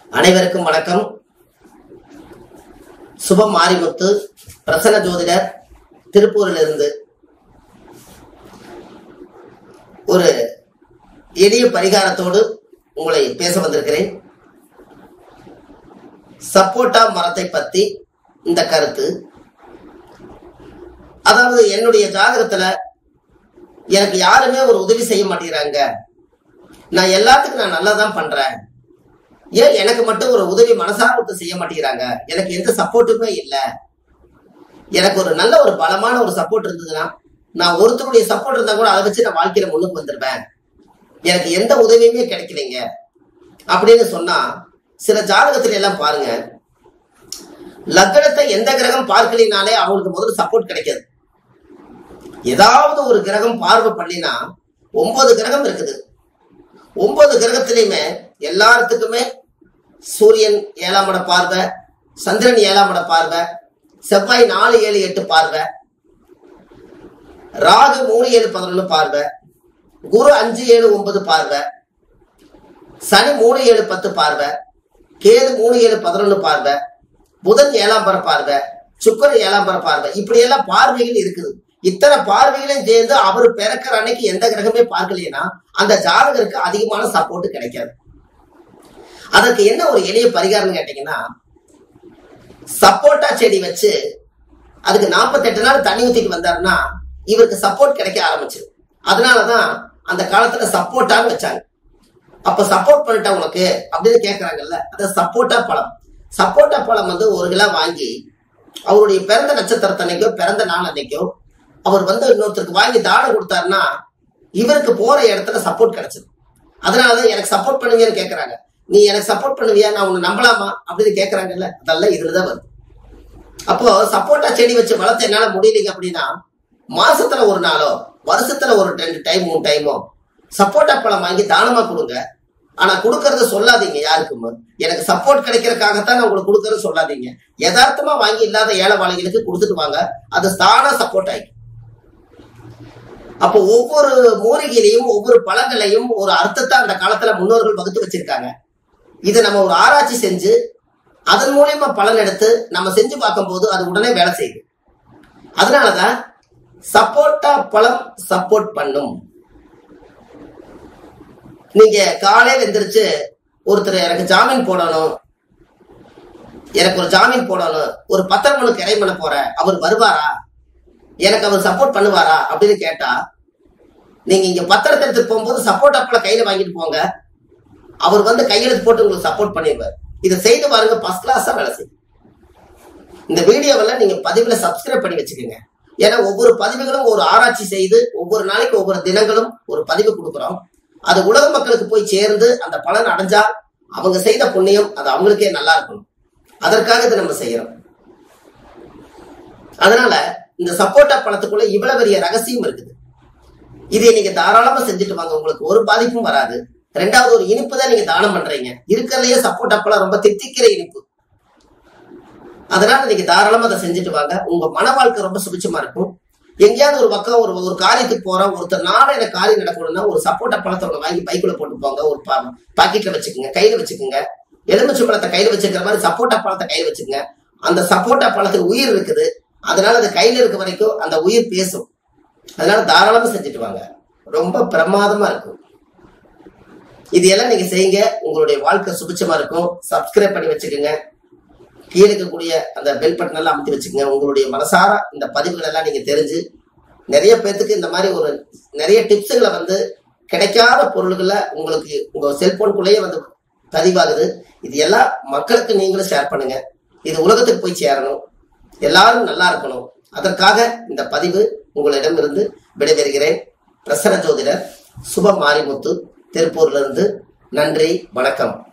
அனைவருக்கும் வணக்கம் சுபம் மாரிமுத்து பிரசன்ன ஜோதிடர் திருப்பூரிலிருந்து ஒரு எளிய பரிகாரத்தோடு உங்களை பேச வந்திருக்கிறேன் சப்போட்டா மரத்தை பத்தி இந்த கருத்து அதாவது என்னுடைய ஜாதகத்துல எனக்கு யாருமே ஒரு உதவி செய்ய மாட்டேங்கிறாங்க நான் எல்லாத்துக்கும் நான் நல்லா தான் பண்றேன் ஏன் எனக்கு மட்டும் ஒரு உதவி மனசார விட்டு செய்ய மாட்டேங்கிறாங்க எனக்கு எந்த சப்போர்ட்டுமே இல்லை எனக்கு ஒரு நல்ல ஒரு பலமான ஒரு சப்போர்ட் இருந்ததுன்னா நான் ஒருத்தருடைய சப்போர்ட் இருந்தா கூட அதை வச்சு நான் வாழ்க்கையில முன்னுக்கு வந்துருவேன் எனக்கு எந்த உதவியுமே கிடைக்கலைங்க அப்படின்னு சொன்னா சில ஜாதகத்துல எல்லாம் பாருங்க லக்னத்தை எந்த கிரகம் பார்க்கலினாலே அவங்களுக்கு முதல்ல சப்போர்ட் கிடைக்காது ஏதாவது ஒரு கிரகம் பார்வை பண்ணினா ஒன்பது கிரகம் இருக்குது ஒன்பது கிரகத்திலையுமே எல்லாத்துக்குமே சூரியன் ஏழாம் இட பார்வை சந்திரன் ஏழாம் இட பார்வை செவ்வாய் நாலு ஏழு எட்டு பார்வை ராகு மூணு ஏழு பதினொன்று பார்வை குரு அஞ்சு ஏழு ஒன்பது பார்வை சனி மூணு ஏழு பத்து பார்வை கேது மூணு ஏழு பதினொன்று பார்வை புதன் ஏழாம் பர பார்வை சுக்கரன் ஏழாம் பர பார்வை இப்படி எல்லாம் பார்வைகள் இருக்குது இத்தனை பார்வைகளையும் சேர்ந்து அவர் பிறக்கிற அன்னைக்கு எந்த கிரகமே பார்க்கலைன்னா அந்த ஜாதகருக்கு அதிகமான சப்போர்ட் கிடைக்காது அதற்கு என்ன ஒரு எளிய பரிகாரம் கேட்டீங்கன்னா சப்போட்டா செடி வச்சு அதுக்கு நாற்பத்தெட்டு நாள் தண்ணி ஊத்திட்டு வந்தாருன்னா இவருக்கு சப்போர்ட் கிடைக்க ஆரம்பிச்சு அதனாலதான் அந்த காலத்துல சப்போட்டான்னு வச்சாங்க அப்ப சப்போர்ட் பண்ணிட்டா உனக்கு அப்படின்னு கேக்குறாங்கல்ல அது சப்போட்டா பழம் சப்போட்டா பழம் வந்து ஒரு கிலோ வாங்கி அவருடைய பிறந்த நட்சத்திரத்தன்னைக்கோ பிறந்த நாள் அன்னைக்கோ அவர் வந்து இன்னொருத்தருக்கு வாங்கி தானம் கொடுத்தாருன்னா இவருக்கு போற இடத்துல சப்போர்ட் கிடைச்சது அதனாலதான் எனக்கு சப்போர்ட் பண்ணுவீங்கன்னு கேக்குறாங்க நீ எனக்கு சப்போர்ட் பண்ணுவியா நான் உன்னை நம்பலாமா அப்படின்னு கேக்குறாங்கல்ல அதெல்லாம் இதுலதான் வருது அப்போ சப்போட்டா செடி வச்சு வளர்த்த என்னால முடியலைங்க அப்படின்னா மாசத்துல ஒரு நாளோ வருஷத்துல ஒரு ரெண்டு டைம் மூணு டைமோ சப்போட்டா பழம் வாங்கி தானமா கொடுங்க ஆனா கொடுக்கறத சொல்லாதீங்க யாருக்கும் எனக்கு சப்போர்ட் கிடைக்கிறதுக்காகத்தான் நான் உங்களுக்கு கொடுக்கறது சொல்லாதீங்க யதார்த்தமா வாங்கி இல்லாத ஏழை வாழைகளுக்கு கொடுத்துட்டு வாங்க அது தானா சப்போர்ட் ஆகி அப்போ ஒவ்வொரு மூலிகையிலையும் ஒவ்வொரு பழங்களையும் ஒரு அர்த்தத்தை அந்த காலத்துல முன்னோர்கள் வகுத்து வச்சிருக்காங்க இதை நம்ம ஒரு ஆராய்ச்சி செஞ்சு அதன் மூலியமா பலன் எடுத்து நம்ம செஞ்சு பார்க்கும்போது அது உடனே வேலை செய்யுது அதனாலதான் சப்போட்டா பழம் சப்போர்ட் பண்ணும் நீங்க காலையில எந்திரிச்சு ஒருத்தர் எனக்கு ஜாமீன் போடணும் எனக்கு ஒரு ஜாமீன் போடணும் ஒரு பத்திரமனு கிரை பண்ண போறேன் அவர் வருவாரா எனக்கு அவர் சப்போர்ட் பண்ணுவாரா அப்படின்னு கேட்டா நீங்க இங்க பத்திரத்தை எடுத்துட்டு போகும்போது சப்போர்ட் அப்பல கையில வாங்கிட்டு போங்க அவர் வந்து கையெழுத்து போட்டு உங்களுக்கு சப்போர்ட் பண்ணிடுவார் இதை செய்து பாருங்க ஃபர்ஸ்ட் கிளாஸா வேலை செய்யும் இந்த வீடியோவில் நீங்க பதிவுல சப்ஸ்கிரைப் பண்ணி வச்சுக்கோங்க ஏன்னா ஒவ்வொரு பதிவுகளும் ஒரு ஆராய்ச்சி செய்து ஒவ்வொரு நாளைக்கு ஒவ்வொரு தினங்களும் ஒரு பதிவு கொடுக்குறோம் அது உலக மக்களுக்கு போய் சேர்ந்து அந்த பலன் அடைஞ்சா அவங்க செய்த புண்ணியம் அது அவங்களுக்கே நல்லா இருக்கணும் அதற்காக இதை நம்ம செய்யறோம் அதனால இந்த சப்போட்டா பழத்துக்குள்ள இவ்வளவு பெரிய ரகசியம் இருக்குது இதை நீங்க தாராளமா செஞ்சுட்டு வாங்க உங்களுக்கு ஒரு பாதிப்பும் வராது ரெண்டாவது ஒரு இனிப்பு தான் நீங்க தானம் பண்றீங்க இருக்கிறதுலயே சப்போட்டா பழம் ரொம்ப தித்திக்கிற இனிப்பு அதனால நீங்க தாராளமா அதை செஞ்சுட்டு வாங்க உங்க மன வாழ்க்கை ரொம்ப சுபிச்சமா இருக்கும் எங்கேயாவது ஒரு பக்கம் ஒரு ஒரு காரியத்துக்கு போறோம் ஒருத்தர் நானும் எனக்கு காரியம் நடக்கணும்னா ஒரு சப்போட்டா பழத்தை ஒன்று வாங்கி பைக்குள்ள போட்டு போங்க ஒரு பாக்கெட்ல வச்சுக்கோங்க கையில வச்சுக்கோங்க எலுமிச்சை பழத்தை கையில வச்சுக்கிற மாதிரி சப்போட்டா பழத்தை கையில வச்சுக்கோங்க அந்த சப்போட்டா பழத்துக்கு உயிர் இருக்குது அதனால அது கையில இருக்க வரைக்கும் அந்த உயிர் பேசும் அதனால தாராளமா செஞ்சுட்டு வாங்க ரொம்ப பிரமாதமா இருக்கும் இது எல்லாம் நீங்க செய்யுங்க உங்களுடைய வாழ்க்கை சுபிச்சமா இருக்கும் சப்ஸ்கிரைப் பண்ணி வச்சுக்கோங்க கீழே இருக்கக்கூடிய அந்த பெல் பட்டன் எல்லாம் அமைத்து வச்சுக்கோங்க உங்களுடைய மனசார இந்த பதிவுகள் எல்லாம் நீங்க தெரிஞ்சு நிறைய பேர்த்துக்கு இந்த மாதிரி ஒரு நிறைய டிப்ஸுகளை வந்து கிடைக்காத பொருள்களை உங்களுக்கு உங்க செல்போனுக்குள்ளேயே வந்து பதிவாகுது இது எல்லாம் மக்களுக்கு நீங்களும் ஷேர் பண்ணுங்க இது உலகத்துக்கு போய் சேரணும் எல்லாரும் நல்லா இருக்கணும் அதற்காக இந்த பதிவு உங்களிடமிருந்து விடைபெறுகிறேன் பிரசன ஜோதிடர் சுப மாரிமுத்து திருப்பூர்ல இருந்து நன்றி வணக்கம்